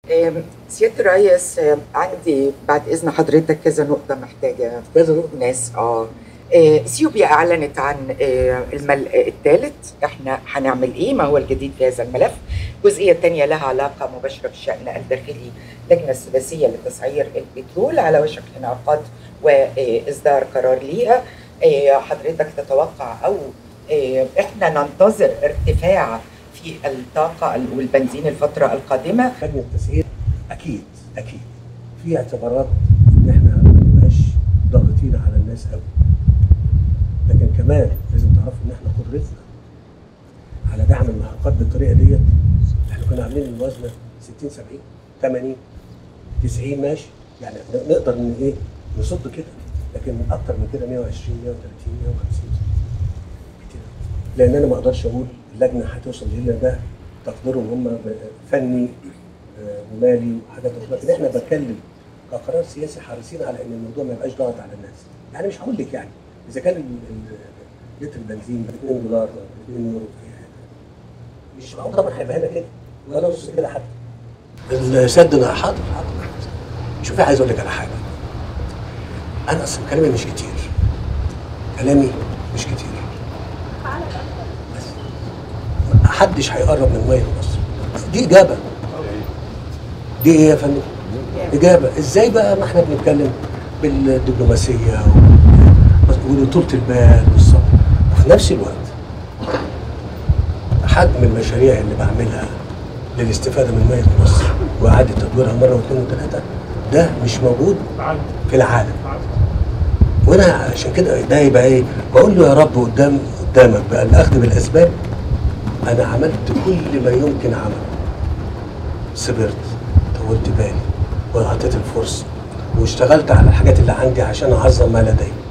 آم، سيادة الرئيس آم، عندي بعد إذن حضرتك كذا نقطة محتاجة كذا نقطة ناس اه آه، اثيوبيا اعلنت عن آه، المل الثالث احنا هنعمل ايه ما هو الجديد في هذا الملف الجزئيه الثانيه لها علاقه مباشره بالشان الداخلي اللجنه السداسيه لتسعير البترول على وشك انعقاد واصدار قرار ليها آه، حضرتك تتوقع او آه، احنا ننتظر ارتفاع في الطاقه والبنزين الفتره القادمه لجنه التسعير اكيد اكيد في اعتبارات ان احنا ما نبقاش ضاغطين على الناس قوي لكن كمان لازم تعرفوا ان احنا قدرتنا على دعم المحروقات بالطريقه ديت احنا كنا عاملين الموازنه 60 70 80 90 ماشي يعني ن- نقدر ان ايه نصد كده لكن اكتر من كده 120 130 150 كتير لان انا ما اقدرش اقول اللجنه هتوصل ليه لان ده تقديرهم هم ب- فني آه، ومالي وحاجات أخرى. لكن احنا بتكلم كقرار سياسي حريصين على ان الموضوع ما يبقاش ضغط على الناس يعني مش هقول لك يعني اذا كان ال- ال- لتر البنزين ب 2 دولار ولا ب 2 يورو مش معقول طبعا هيبقى هنا كده ولا نص كده حتى السد حاضر حاضر شوفي عايز اقول لك على حاجه انا اصلا كلامي مش كتير كلامي مش كتير بس محدش هيقرب من ميه مصر دي اجابه دي ايه يا فندم؟ اجابه ازاي بقى ما احنا بنتكلم بالدبلوماسيه و- وطولة البال والصبر وفي نفس الوقت حجم المشاريع اللي بعملها للاستفاده من ميه مصر واعاده تدويرها مره واثنين وثلاثه ده مش موجود في العالم وانا عشان كده ده يبقى ايه بقول له يا رب قدام قدامك بقى الاخذ بالاسباب انا عملت كل ما يمكن عمله صبرت طولت بالي واعطيت الفرصه واشتغلت على الحاجات اللي عندي عشان اعظم ما لدي